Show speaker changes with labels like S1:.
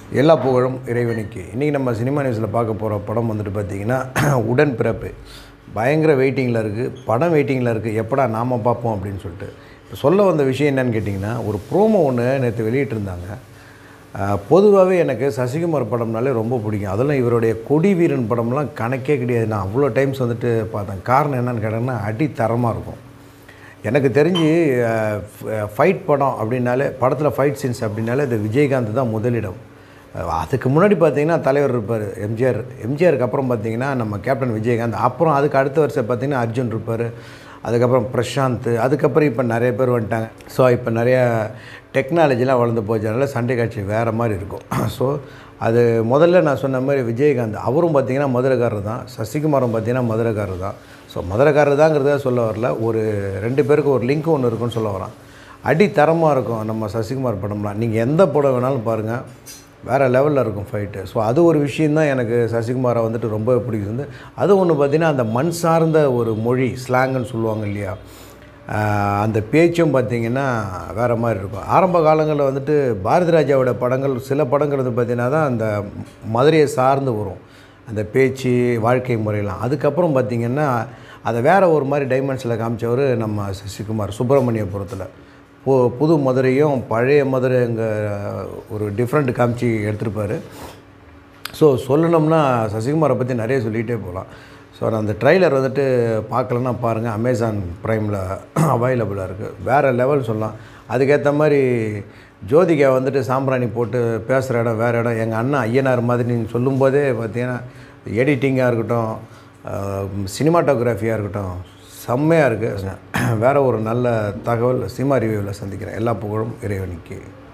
S1: எல்லா புகழும் இறைவனுக்கு இன்றைக்கி நம்ம சினிமா நியூஸில் பார்க்க போகிற படம் வந்துட்டு பார்த்திங்கன்னா உடன் பிறப்பு பயங்கர வெயிட்டிங்கில் இருக்குது படம் வெயிட்டிங்கில் இருக்குது எப்படா நாம் பார்ப்போம் அப்படின்னு சொல்லிட்டு இப்போ சொல்ல வந்த விஷயம் என்னன்னு கேட்டிங்கன்னா ஒரு ப்ரோமோ ஒன்று நேற்று வெளியிட்டிருந்தாங்க பொதுவாகவே எனக்கு சசிகுமார் படம்னாலே ரொம்ப பிடிக்கும் அதெல்லாம் இவருடைய கொடி வீரன் படம்லாம் கணக்கே கிடையாது நான் அவ்வளோ டைம்ஸ் வந்துட்டு பார்த்தேன் காரணம் என்னன்னு கேட்டிங்கன்னா அடி தரமாக இருக்கும் எனக்கு தெரிஞ்சு ஃபைட் படம் அப்படின்னாலே படத்தில் ஃபைட் சீன்ஸ் அப்படின்னாலே இது விஜயகாந்த் தான் முதலிடம் அஹ் அதுக்கு முன்னாடி பார்த்தீங்கன்னா தலைவர் இருப்பார் எம்ஜிஆர் எம்ஜிஆருக்கு அப்புறம் பார்த்தீங்கன்னா நம்ம கேப்டன் விஜயகாந்த் அப்புறம் அதுக்கு அடுத்த வருஷம் பார்த்தீங்கன்னா அர்ஜுன் இருப்பார் அதுக்கப்புறம் பிரசாந்த் அதுக்கப்புறம் இப்போ நிறைய பேர் வந்துட்டாங்க ஸோ இப்போ நிறைய டெக்னாலஜிலாம் வளர்ந்து போச்சதுனால சண்டை காட்சி வேறு மாதிரி இருக்கும் ஸோ அது முதல்ல நான் சொன்ன மாதிரி விஜயகாந்த் அவரும் பார்த்தீங்கன்னா மதுரைக்காரர் தான் சசிகுமாரும் பார்த்தீங்கன்னா மதுரைக்காரர் தான் ஸோ மதுரைக்காரர் தாங்கிறத சொல்ல வரல ஒரு ரெண்டு பேருக்கு ஒரு லிங்க் ஒன்று இருக்குன்னு சொல்ல வரான் அடி தரமாக இருக்கும் நம்ம சசிகுமார் படம்லாம் நீங்கள் எந்த படம் வேணாலும் பாருங்கள் வேறு லெவலில் இருக்கும் ஃபைட்டு ஸோ அது ஒரு விஷயந்தான் எனக்கு சசிகுமாரை வந்துட்டு ரொம்ப பிடிக்குது அது ஒன்று பார்த்தீங்கன்னா அந்த மண் சார்ந்த ஒரு மொழி ஸ்லாங்குன்னு சொல்லுவாங்க இல்லையா ஆஹ் அந்த பேச்சும் பார்த்திங்கன்னா வேறு மாதிரி இருக்கும் ஆரம்ப காலங்களில் வந்துட்டு பாரதி ராஜாவோட படங்கள் சில படங்கள் வந்து பார்த்திங்கன்னா தான் அந்த மதுரையை சார்ந்து வரும் அந்த பேச்சு வாழ்க்கை முறையெல்லாம் அதுக்கப்புறம் பார்த்திங்கன்னா அதை வேறு ஒரு மாதிரி டைமென்ஷனில் காமிச்சவர் நம்ம சசிகுமார் சுப்பிரமணியபுரத்தில் பு புது மதுரையும் பழைய மதுரைங்க ஒரு டிஃப்ரெண்ட் காமிச்சு எடுத்திருப்பார் ஸோ சொல்லணும்னா சசிகுமாரை பற்றி நிறைய சொல்லிகிட்டே போகலாம் ஸோ நான் அந்த ட்ரைலர் வந்துட்டு பார்க்கலன்னா பாருங்கள் அமேசான் ப்ரைமில் அவைலபிளாக இருக்குது வேறு லெவல் சொல்லலாம் அதுக்கேற்ற மாதிரி ஜோதிகா வந்துட்டு சாம்பிராணி போட்டு பேசுகிற இடம் வேறு இடம் எங்கள் அண்ணன் ஐயனார் மாதிரி நீங்கள் சொல்லும்போதே பார்த்தீங்கன்னா எடிட்டிங்காக இருக்கட்டும் சினிமாட்டோகிராஃபியாக இருக்கட்டும் செம்மையாக இருக்குது வேறு ஒரு நல்ல தகவல் சினிமா ரிவ்யூவில் சந்திக்கிறேன் எல்லா புகழும் இறைவனுக்கு